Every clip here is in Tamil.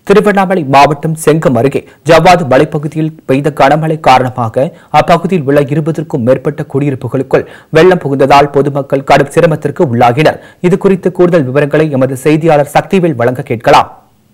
திருவண்ணாமலை மாவட்டம் செங்கம் அருகே ஜவ்வாது மலைப்பகுதியில் பெய்த கனமழை காரணமாக அப்பகுதியில் உள்ள இருபதற்கும் மேற்பட்ட குடியிருப்புகளுக்குள் வெள்ளம் புகுந்ததால் பொதுமக்கள் கடும் சிரமத்திற்கு உள்ளாகினர் இது குறித்து கூடுதல் விவரங்களை எமது செய்தியாளர் சக்திவேல் வழங்க கேட்கலாம்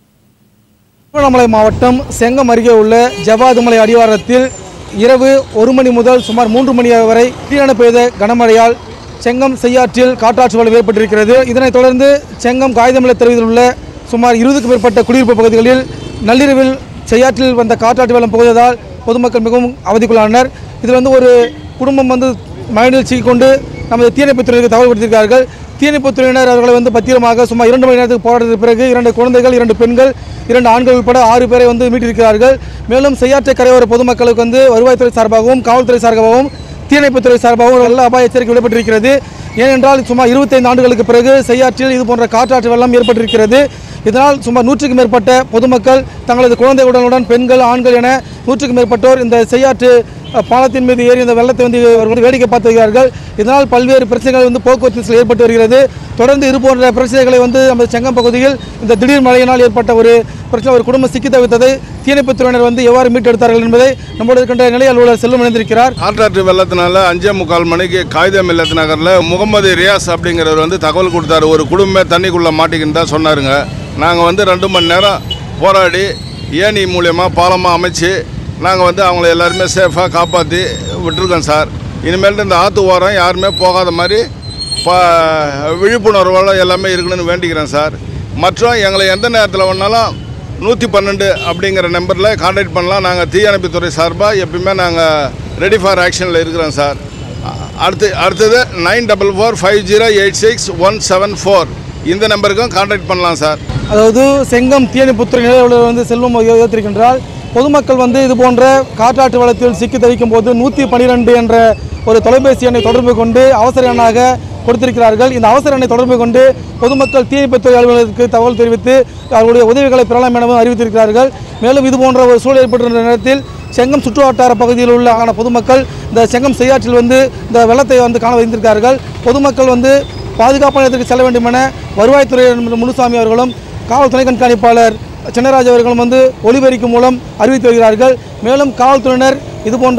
திருவண்ணாமலை மாவட்டம் செங்கம் அருகே உள்ள ஜவாதுமலை அடிவாரத்தில் இரவு ஒரு மணி முதல் சுமார் மூன்று மணி வரை தீயென பெய்த கனமழையால் செங்கம் செய்யாற்றில் காற்றாற்று வெள்ளம் ஏற்பட்டிருக்கிறது இதனைத் தொடர்ந்து செங்கம் காகிதமலை தெருவில் உள்ள சுமார் இருபதுக்கும் மேற்பட்ட குடியிருப்பு பகுதிகளில் நள்ளிரவில் செய்யாற்றில் வந்த காற்றாற்று வெள்ளம் புகுந்ததால் பொதுமக்கள் மிகவும் அவதிக்குள்ளானர் இதில் வந்து ஒரு குடும்பம் வந்து மழைநீர் சிக்கிக்கொண்டு நமது தீயணைப்புத்துறைக்கு தகவல் கொடுத்திருக்கிறார்கள் தீயணைப்புத்துறையினர் அவர்களை வந்து பத்திரமாக சுமார் இரண்டு மணி நேரத்துக்கு போராட்டத்திற்கு பிறகு இரண்டு குழந்தைகள் இரண்டு பெண்கள் இரண்டு ஆண்கள் உட்பட ஆறு பேரை வந்து மீட்டிருக்கிறார்கள் மேலும் செய்யாற்றை கரையோர பொதுமக்களுக்கு வந்து வருவாய்த்துறை சார்பாகவும் காவல்துறை சார்பாகவும் தீயணைப்புத்துறை சார்பாகவும் நல்ல அபாய எச்சரிக்கை விடப்பட்டிருக்கிறது ஏனென்றால் சுமார் இருபத்தைந்து ஆண்டுகளுக்கு பிறகு செய்யாற்றில் இது போன்ற காற்றாற்று வெள்ளம் ஏற்பட்டிருக்கிறது இதனால் சுமார் நூற்றுக்கும் மேற்பட்ட பொதுமக்கள் தங்களது குழந்தைகளுடன் பெண்கள் ஆண்கள் என நூற்றுக்கும் மேற்பட்டோர் இந்த செய்யாற்று அஹ், பாலத்தின் மீது ஏறி இந்த வெள்ளத்தை வந்து அவர்கள் வந்து வேடிக்கை பார்த்து வருகிறார்கள் இதனால் பல்வேறு பிரச்சனைகள் வந்து போக்குவரத்து நெரிசல் ஏற்பட்டு வருகிறது தொடர்ந்து இது போன்ற பிரச்சனைகளை வந்து நமது செங்கம் பகுதியில் இந்த திடீர் மழையினால் ஏற்பட்ட ஒரு பிரச்சனை ஒரு குடும்பம் சிக்கி தவித்ததை தீயணைப்புத்துறையினர் வந்து எவ்வாறு மீட்டெடுத்தார்கள் என்பதை நம்மோடு இருக்கின்ற நிலை அலுவலர் செல்வம் இணைந்திருக்கிறார் காற்றாற்று வெள்ளத்தினால அஞ்சே முக்கால் மணிக்கு காகிதம் இல்லத்து நகரில் முகமது ரியாஸ் அப்படிங்கிறவர் வந்து தகவல் கொடுத்தாரு ஒரு குடும்பமே தண்ணிக்குள்ளே மாட்டிக்கின்னு தான் சொன்னாருங்க நாங்கள் வந்து ரெண்டு மணி நேரம் போராடி ஏணி மூலியமாக பாலமாக அமைச்சு நாங்கள் வந்து அவங்கள எல்லாருமே சேஃபாக காப்பாற்றி விட்டுருக்கோம் சார் இனிமேல் இந்த ஆற்று ஓரம் யாருமே போகாத மாதிரி ப விழிப்புணர்வோட எல்லாமே இருக்கணும்னு வேண்டிக்கிறேன் சார் மற்றும் எங்களை எந்த நேரத்தில் வேணாலும் நூற்றி பன்னெண்டு அப்படிங்கிற நம்பரில் காண்டாக்ட் பண்ணலாம் நாங்கள் தீயணைப்புத்துறை சார்பாக எப்பயுமே நாங்கள் ரெடி ஃபார் ஆக்ஷனில் இருக்கிறோம் சார் அ- அடுத்து அடுத்தது nine double four five zero eight six one seven four இந்த நம்பருக்கும் காண்டாக்ட் பண்ணலாம் சார் அதாவது செங்கம் தீயணைப்புத்துறை நிலை அலுவலர் வந்து செல்வம் உயர்த்திருக்கின்றால் பொதுமக்கள் வந்து இது போன்ற காற்றாற்று வெள்ளத்தில் சிக்கி தவிக்கும் போது நூற்றி பன்னிரெண்டு என்ற ஒரு தொலைபேசி எண்ணை தொடர்பு கொண்டு அவசர எண்ணாக கொடுத்திருக்கிறார்கள் இந்த அவசர எண்ணை தொடர்பு கொண்டு பொதுமக்கள் தீயணைப்புத்துறை அலுவலகத்துக்கு தகவல் தெரிவித்து அவர்களுடைய உதவிகளை பெறலாம் எனவும் அறிவித்திருக்கிறார்கள் மேலும் இது போன்ற ஒரு சூழல் ஏற்பட்டிருந்த நேரத்தில் செங்கம் சுற்று வட்டார பகுதியில் உள்ள ஆன பொதுமக்கள் இந்த செங்கம் செய்யாற்றில் வந்து இந்த வெள்ளத்தை வந்து காண வைத்திருக்கிறார்கள் பொதுமக்கள் வந்து பாதுகாப்பான இடத்திற்கு செல்ல வேண்டும் என வருவாய்த்துறை முனுசாமி அவர்களும் காவல் துணை கண்காணிப்பாளர் சின்னராஜ் அவர்களும் வந்து ஒலிபெருக்கி மூலம் அறிவித்து வருகிறார்கள் மேலும் காவல்துறையினர் இது போன்ற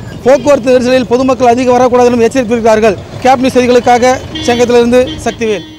போக்குவரத்து நெரிசலில் பொதுமக்கள் அதிகம் வரக்கூடாது எனும் எச்சரித்திருக்கிறார்கள் கேப் நியூஸ் செய்திகளுக்காக செங்கத்திலிருந்து சக்திவேல்